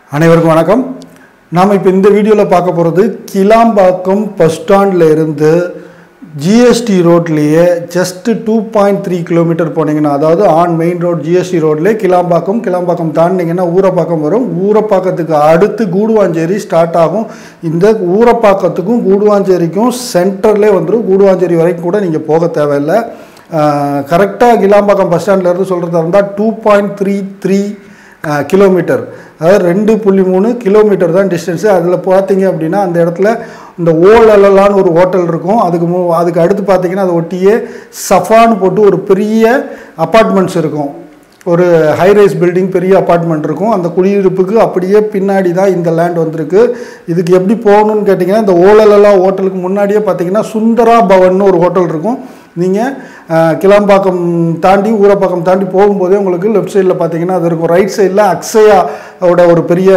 அனைவருக்கும் வணக்கம் நாம் இப்போ இந்த வீடியோவில் பார்க்க போகிறது கிளாம்பாக்கம் பஸ் ஸ்டாண்டில் இருந்து ஜிஎஸ்டி ரோட்லேயே just two point three kilometre போனீங்கன்னா அதாவது ஆன் மெயின் ரோட் ஜிஎஸ்டி ரோட்லேயே கிளாம்பாக்கம் கிளாம்பாக்கம் தாண்டினீங்கன்னா ஊரப்பாக்கம் வரும் ஊரப்பாக்கத்துக்கு அடுத்து கூடுவாஞ்சேரி ஸ்டார்ட் ஆகும் இந்த ஊரப்பாக்கத்துக்கும் கூடுவாஞ்சேரிக்கும் சென்டர்லேயே வந்துடும் கூடுவாஞ்சேரி வரைக்கும் கூட நீங்கள் போக தேவையில்லை கரெக்டாக கிளாம்பாக்கம் பஸ் ஸ்டாண்ட்லேருந்து சொல்கிறதா இருந்தால் two point three three kilometre அதாவது ரெண்டு புள்ளி மூணு கிலோமீட்டர் தான் டிஸ்டன்ஸு அதில் பார்த்தீங்க அப்படின்னா அந்த இடத்துல இந்த ஓலலான்னு ஒரு ஹோட்டல் இருக்கும் அதுக்கு மூ அதுக்கு அடுத்து பார்த்தீங்கன்னா அதை ஒட்டியே சஃபான்னு போட்டு ஒரு பெரிய அப்பார்ட்மெண்ட்ஸ் இருக்கும் ஒரு ஹைரைஸ் பில்டிங் பெரிய அப்பார்ட்மெண்ட் இருக்கும் அந்த குடியிருப்புக்கு அப்படியே பின்னாடி தான் இந்த லேண்ட் வந்திருக்கு இதுக்கு எப்படி போகணும்னு கேட்டிங்கன்னா இந்த ஓலலலா ஹோட்டலுக்கு முன்னாடியே பார்த்தீங்கன்னா சுந்தரா பவன் ஒரு ஹோட்டல் இருக்கும் நீங்கள் கிளாம்பாக்கம் தாண்டி ஊரப்பாக்கம் தாண்டி போகும்போதே உங்களுக்கு லெஃப்ட் சைடில் பார்த்தீங்கன்னா அது இருக்கும் ரைட் சைடில் அக்ஸயாவோட ஒரு பெரிய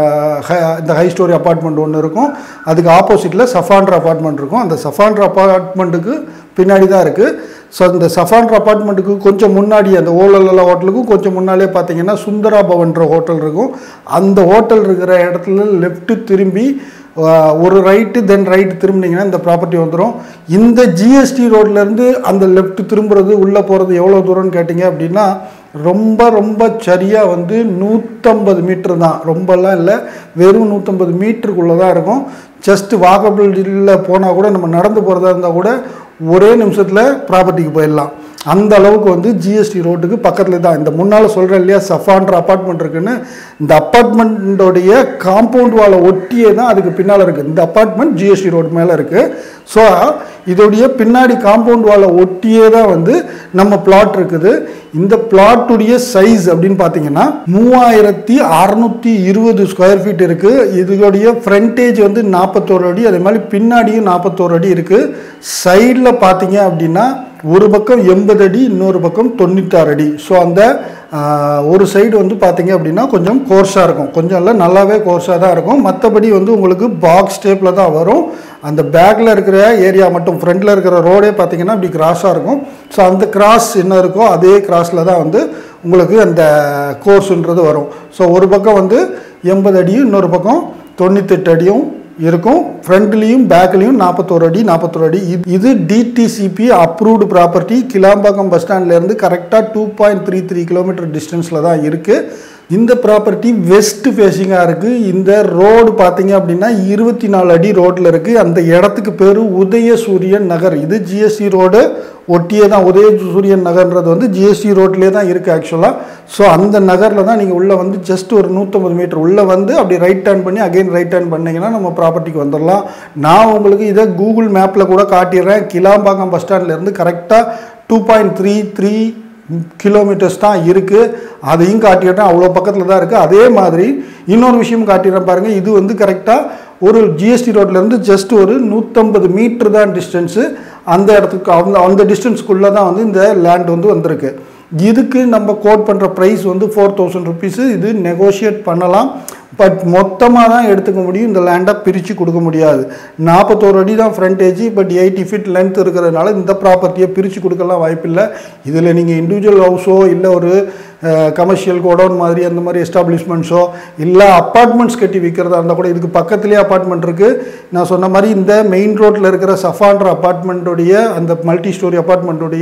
ஹை- இந்த ஹை ஸ்டோரி அப்பார்ட்மெண்ட் ஒன்று இருக்கும் அதுக்கு ஆப்போசிட்டில் சஃபாண்ட்ரா அப்பார்ட்மெண்ட் இருக்கும் அந்த சஃபாண்ட்ரா அப்பார்ட்மெண்ட்டுக்கு பின்னாடி தான் இருக்குது ஸோ அந்த சஃபாண்ட்ரா அப்பார்ட்மெண்ட்டுக்கு கொஞ்சம் முன்னாடி அந்த ஓலலலா ஹோட்டலுக்கும் கொஞ்சம் முன்னாலே பார்த்தீங்கன்னா சுந்தரா பவன்ற ஹோட்டல் இருக்கும் அந்த ஹோட்டல் இருக்கிற இடத்துல லெஃப்ட்டு திரும்பி ஆஹ், ஒரு ரைட்டு தென் ரைட்டு திரும்பினீங்கன்னா இந்த ப்ராப்பர்ட்டி வந்துடும் இந்த ஜிஎஸ்டி ரோட்லேருந்து அந்த லெஃப்ட் திரும்புறது உள்ளே போகிறது எவ்வளோ தூரம்னு கேட்டிங்க அப்படின்னா ரொம்ப ரொம்ப சரியாக வந்து நூற்றம்பது மீட்ரு தான் ரொம்பலாம் இல்லை வெறும் நூற்றம்பது மீட்டருக்குள்ளே தான் இருக்கும் ஜஸ்ட் வாக்கபிள் போனால் கூட நம்ம நடந்து போகிறதா இருந்தால் கூட ஒரே நிமிஷத்தில் ப்ராப்பர்ட்டிக்கு போயிடலாம் அந்த அளவுக்கு வந்து ஜிஎஸ்டி ரோட்டுக்கு பக்கத்தில் தான் இந்த முன்னால் சொல்கிறேன் இல்லையா சஃபான்ற அப்பார்ட்மெண்ட் இருக்குன்னு இந்த அப்பார்ட்மெண்ட்டோடைய காம்பவுண்ட் வாலை ஒட்டியே தான் அதுக்கு பின்னால் இருக்குது இந்த அப்பார்ட்மெண்ட் ஜிஎஸ்டி ரோடு மேலே இருக்குது ஸோ இதோடைய பின்னாடி காம்பவுண்ட் வாலை ஒட்டியே தான் வந்து நம்ம பிளாட் இருக்குது இந்த பிளாட்டுடைய சைஸ் அப்படின்னு பார்த்தீங்கன்னா மூவாயிரத்தி அறநூற்றி இருபது ஸ்கொயர் ஃபீட் இருக்குது இதோடைய ஃப்ரண்டேஜ் வந்து நாற்பத்தோரு அடி அதே மாதிரி பின்னாடியும் நாற்பத்தோரு அடி இருக்குது சைடில் பார்த்தீங்க அப்படின்னா ஒரு பக்கம் எண்பது அடி இன்னொரு பக்கம் தொண்ணூத்தாறு அடி ஸோ அந்த ஆஹ், ஒரு சைடு வந்து பார்த்தீங்க அப்படின்னா கொஞ்சம் கோர்ஸாக இருக்கும் கொஞ்சம் இல்லை நல்லாவே கோர்ஸாக தான் இருக்கும் மற்றபடி வந்து உங்களுக்கு பாக்ஸ் டைப்பில் தான் வரும் அந்த பேக்கில் இருக்கிற ஏரியா மட்டும் ஃப்ரண்டில் இருக்கிற ரோடே பார்த்தீங்கன்னா இப்படி கிராஸாக இருக்கும் ஸோ அந்த கிராஸ் என்ன இருக்கோ அதே கிராஸில் தான் வந்து உங்களுக்கு அந்த கோர்ஸுன்றது வரும் ஸோ ஒரு பக்கம் வந்து எண்பது அடியும் இன்னொரு பக்கம் தொண்ணூத்தெட்டு அடியும் இருக்கும் ஃப்ரண்ட்லேயும் பேக்லேயும் நாற்பத்தோரு அடி நாற்பத்தோரு அடி இது- இது DTCP approved property Kilambakkam bus ஸ்டாண்ட்லேருந்து கரெக்டாக two point three three kilometre டிஸ்டன்ஸில் தான் இருக்குது இந்த ப்ராப்பர்ட்டி வெஸ்ட் ஃபேஸிங்காக இருக்குது இந்த ரோடு பார்த்தீங்க அப்படின்னா இருபத்தி நாலு அடி ரோட்டில் இருக்குது அந்த இடத்துக்கு பேர் உதயசூரியன் நகர் இது ஜிஎஸ்டி ரோடு ஒட்டியே தான் உதயசூரியன் நகர்ன்றது வந்து ஜிஎஸ்டி ரோட்லேயே தான் இருக்குது ஆக்சுவலாக ஸோ அந்த நகரில் தான் நீங்கள் உள்ளே வந்து ஜஸ்ட் ஒரு நூற்றம்பது மீட்டர் உள்ளே வந்து அப்படி ரைட் டர்ன் பண்ணி அகைன் ரைட் டர்ன் பண்ணிங்கன்னா நம்ம ப்ராப்பர்ட்டிக்கு வந்துடலாம் நான் உங்களுக்கு இதை கூகுள் மேப்பில் கூட காட்டிடுறேன் கிளாம்பாக்கம் பஸ் ஸ்டாண்ட்லேருந்து கரெக்டாக two point three three kilometres தான் இருக்குது அதையும் காட்டிடுறேன் அவ்வளோ பக்கத்தில் தான் இருக்குது அதே மாதிரி இன்னொரு விஷயம் காட்டிடுறேன் பாருங்கள் இது வந்து கரெக்டாக ஒரு ஜிஎஸ்டி ரோட்லேருந்து ஜஸ்ட் ஒரு நூற்றம்பது மீட்ரு தான் டிஸ்டன்ஸு அந்த இடத்துக்கு அந்த அந்த டிஸ்டன்ஸ்க்குள்ளே தான் வந்து இந்த லேண்ட் வந்து வந்திருக்கு இதுக்கு நம்ம கோட் பண்ணுற ப்ரைஸ் வந்து ஃபோர் தௌசண்ட் ருபீஸு இது நெகோஷியேட் பண்ணலாம் பட் மொத்தமாக தான் எடுத்துக்க முடியும் இந்த லேண்டை பிரித்து கொடுக்க முடியாது நாற்பத்தோரு அடி தான் frontage but eighty feet length இருக்கிறதுனால இந்த ப்ராப்பர்ட்டியை பிரித்து கொடுக்கலாம் வாய்ப்பில்லை இதில் நீங்கள் இண்டிவிஜுவல் ஹவுஸோ இல்லை ஒரு கமர்ஷியல் கோடவுன் மாதிரி அந்த மாதிரி எஸ்டாப்ளிஷ்மெண்ட்ஸோ இல்லை அப்பார்ட்மெண்ட்ஸ் கட்டி விற்கிறதா இருந்தால் கூட இதுக்கு பக்கத்துலேயே அப்பார்ட்மெண்ட் இருக்குது நான் சொன்ன மாதிரி இந்த மெயின் ரோட்டில் இருக்கிற சஃபான்ற அப்பார்ட்மெண்ட்டுடைய அந்த மல்டி ஸ்டோரி அப்பார்ட்மெண்ட்டுடைய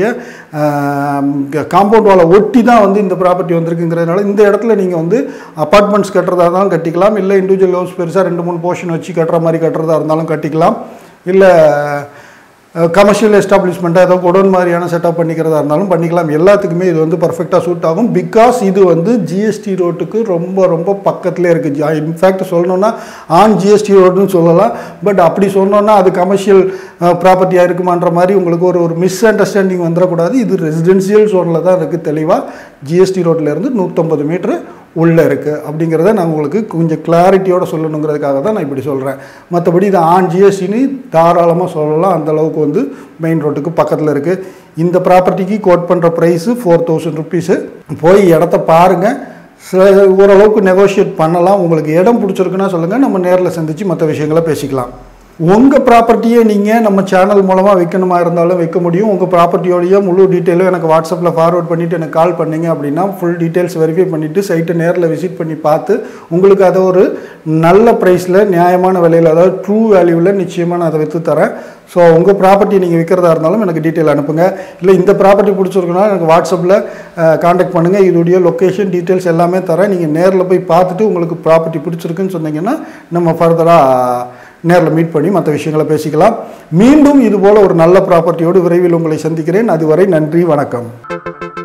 காம்பவுண்ட் வாலை ஒட்டி தான் வந்து இந்த ப்ராப்பர்ட்டி வந்திருக்குங்கிறதுனால இந்த இடத்துல நீங்கள் வந்து அப்பார்ட்மெண்ட்ஸ் கட்டுறதா இருந்தாலும் கட்டிக்கலாம் இல்லை இண்டிவிஜுவல் ஹவுஸ் பெருசாக ரெண்டு மூணு போர்ஷன் வச்சு கட்டுற மாதிரி கட்டுறதா இருந்தாலும் கட்டிக்கலாம் இல்லை கமர்ஷியல் எஸ்டாப்ளிஷ்மெண்ட்டாக ஏதோ கொடோன் மாதிரியான செட்டப் பண்ணிக்கிறதா இருந்தாலும் பண்ணிக்கலாம் எல்லாத்துக்குமே இது வந்து பர்ஃபெக்டாக சூட் ஆகும் பிகாஸ் இது வந்து ஜிஎஸ்டி ரோட்டுக்கு ரொம்ப ரொம்ப பக்கத்துலேயே இருக்குது இன்ஃபேக்ட் சொல்லணும்னா ஆன் ஜிஎஸ்டி ரோடுன்னு சொல்லலாம் பட் அப்படி சொன்னோன்னா அது கமர்ஷியல் ப்ராப்பர்ட்டியாக இருக்குமான்ற மாதிரி உங்களுக்கு ஒரு ஒரு மிஸ் அண்டர்ஸ்டாண்டிங் வந்துடக்கூடாது இது ரெசிடென்சியல் ஜோனில் தான் இருக்குது தெளிவாக ஜிஎஸ்டி ரோட்லேருந்து நூற்றம்பது மீட்ரு உள்ளே இருக்குது அப்படிங்கிறத நான் உங்களுக்கு கொஞ்சம் கிளாரிட்டியோட சொல்லணுங்கிறதுக்காக தான் நான் இப்படி சொல்கிறேன் மற்றபடி இது ஆன் ஜிஎஸ்டின்னு தாராளமாக சொல்லலாம் அந்த அளவுக்கு வந்து மெயின் ரோட்டுக்கு பக்கத்தில் இருக்குது இந்த ப்ராப்பர்ட்டிக்கு கோட் பண்ணுற ப்ரைஸு ஃபோர் தௌசண்ட் ருபீஸு போய் இடத்த பாருங்கள் சில ஓரளவுக்கு நெகோஷியேட் பண்ணலாம் உங்களுக்கு இடம் பிடிச்சிருக்குன்னா சொல்லுங்கள் நம்ம நேரில் சந்தித்து மற்ற விஷயங்களை பேசிக்கலாம் உங்கள் ப்ராப்பர்ட்டியை நீங்கள் நம்ம சேனல் மூலமாக வைக்கணுமா இருந்தாலும் வைக்க முடியும் உங்கள் ப்ராப்பர்ட்டியோடைய முழு டீட்டெயிலும் எனக்கு வாட்ஸ்அப்பில் ஃபார்வர்ட் பண்ணிவிட்டு எனக்கு கால் பண்ணீங்க அப்படின்னா ஃபுல் டீட்டெயில்ஸ் வெரிஃபை பண்ணிவிட்டு சைட்டை நேரில் விசிட் பண்ணி பார்த்து உங்களுக்கு அதை ஒரு நல்ல ப்ரைஸில் நியாயமான விலையில் அதாவது ட்ரூ வேல்யூவில் நிச்சயமாக நான் அதை விற்று தரேன் ஸோ உங்கள் ப்ராப்பர்ட்டி நீங்கள் விற்கிறதா இருந்தாலும் எனக்கு டீட்டெயில் அனுப்புங்க இல்லை இந்த ப்ராப்பர்ட்டி பிடிச்சிருக்குன்னா எனக்கு வாட்ஸ்அப்பில் காண்டாக்ட் பண்ணுங்கள் இதோடைய லொக்கேஷன் டீட்டெயில்ஸ் எல்லாமே தரேன் நீங்கள் நேரில் போய் பார்த்துட்டு உங்களுக்கு ப்ராப்பர்ட்டி பிடிச்சிருக்குன்னு சொன்னீங்கன்னா நம்ம ஃபர்தராக நேரில் மீட் பண்ணி மற்ற விஷயங்களை பேசிக்கலாம் மீண்டும் இதுபோல் ஒரு நல்ல ப்ராப்பர்ட்டியோடு விரைவில் உங்களை சந்திக்கிறேன் அதுவரை நன்றி வணக்கம்